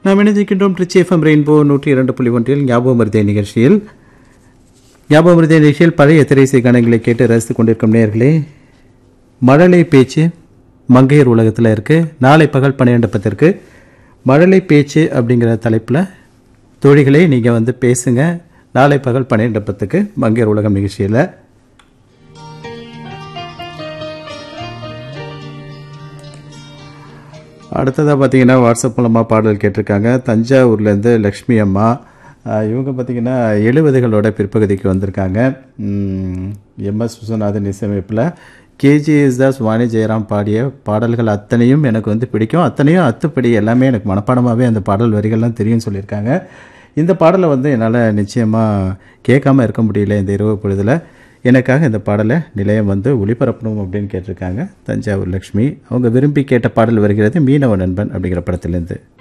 நாம் இணைந்திருக்கின்றோம் Trichy FM rainbow நூற்றி இரண்டு புள்ளி ஒன்றில் ஞாபகம் மருதே நிகழ்ச்சியில் ஞாபகம் மருதே நிகழ்ச்சியில் பழைய திரைசை கானங்களை கேட்டு ரசித்துக் கொண்டிருக்கும் நேர்களே மழலை பேச்சு மங்கையர் உலகத்தில் இருக்குது நாளை பகல் பன்னிரெண்டு பத்திற்கு மழலை பேச்சு அப்படிங்கிற தலைப்பில் தோழிகளே நீங்கள் வந்து பேசுங்க நாளை பகல் பன்னிரெண்டு பத்துக்கு மங்கையர் உலகம் நிகழ்ச்சியில் அடுத்ததாக பார்த்தீங்கன்னா வாட்ஸ்அப் மூலமாக பாடல் கேட்டிருக்காங்க தஞ்சாவூர்லேருந்து லக்ஷ்மி அம்மா ஆஹ் இவங்க பார்த்தீங்கன்னா எழுபதுகளோட பிற்பகுதிக்கு வந்திருக்காங்க எம்எஸ் விஸ்வநாதன் இசையமைப்பில் கேஜிஎஸ் தாஸ் வாணி ஜெயராம் பாடிய பாடல்கள் அத்தனையும் எனக்கு வந்து பிடிக்கும் அத்தனையும் அத்துப்படி எல்லாமே எனக்கு மனப்பாடமாகவே அந்த பாடல் வரிகள்லாம் தெரியும்னு சொல்லியிருக்காங்க இந்த பாடலை வந்து என்னால் நிச்சயமாக கேட்காம இருக்க முடியல இந்த இரவு பொழுதில் எனக்காக இந்த பாடலை நிலையம் வந்து ஒளிபரப்பணும் அப்படின்னு கேட்டிருக்காங்க தஞ்சாவூர் லக்ஷ்மி அவங்க விரும்பி கேட்ட பாடல் வருகிறது மீனவ நண்பன் அப்படிங்கிற படத்திலேருந்து